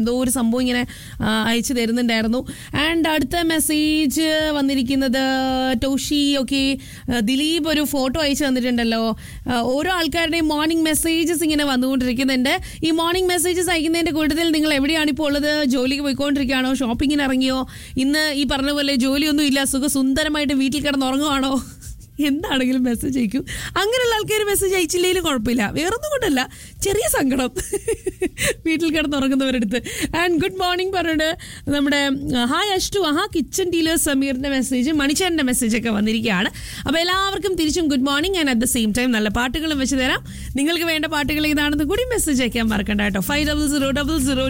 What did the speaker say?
എന്തോ ഒരു സംഭവം ഇങ്ങനെ ആ, അയച്ചു തരുന്നുണ്ടായിരുന്നു ആൻഡ് അടുത്ത മെസ്സേജ് വന്നിരിക്കുന്നത് ടോഷി ഓക്കെ ദിലീപ് ഒരു ഫോട്ടോ അയച്ചു തന്നിട്ടുണ്ടല്ലോ ആ, ഓരോ ആൾക്കാരുടെയും മോർണിംഗ് മെസ്സേജസ് ഇങ്ങനെ വന്നുകൊണ്ടിരിക്കുന്നുണ്ട് ഈ മോർണിംഗ് മെസ്സേജസ് അയക്കുന്നതിന്റെ കൂട്ടത്തിൽ നിങ്ങൾ എവിടെയാണ് ഇപ്പോൾ ഉള്ളത് ജോലിക്ക് പോയിക്കൊണ്ടിരിക്കുകയാണോ ഷോപ്പിങ്ങിന് ഇറങ്ങിയോ ഇന്ന് ഈ പറഞ്ഞ പോലെ ജോലിയൊന്നും ഇല്ല സുഖസുന്ദരമായിട്ട് വീട്ടിൽ കിടന്ന് ഉറങ്ങുവാണോ എന്താണെങ്കിലും മെസ്സേജ് അയക്കും അങ്ങനെയുള്ള ആൾക്കാർ മെസ്സേജ് അയച്ചില്ലെങ്കിലും കുഴപ്പമില്ല വേറൊന്നും കൊണ്ടല്ല ചെറിയ സങ്കടം വീട്ടിൽ കിടന്നുറങ്ങുന്നവരടുത്ത് ആൻഡ് ഗുഡ് മോർണിംഗ് പറഞ്ഞിട്ട് നമ്മുടെ ഹായ് അഷ്ടു ആഹാ കിച്ചൺ ഡീലർ സമീറിന്റെ മെസ്സേജ് മണിച്ചേരന്റെ മെസ്സേജ് ഒക്കെ വന്നിരിക്കുകയാണ് അപ്പോൾ എല്ലാവർക്കും തിരിച്ചും good morning and at the same time നല്ല പാട്ടുകളും വെച്ച് തരാം നിങ്ങൾക്ക് വേണ്ട പാട്ടുകൾ ഇതാണെന്ന് കൂടി മെസ്സേജ് അയക്കാൻ മറക്കണ്ട കേട്ടോ five double zero double zero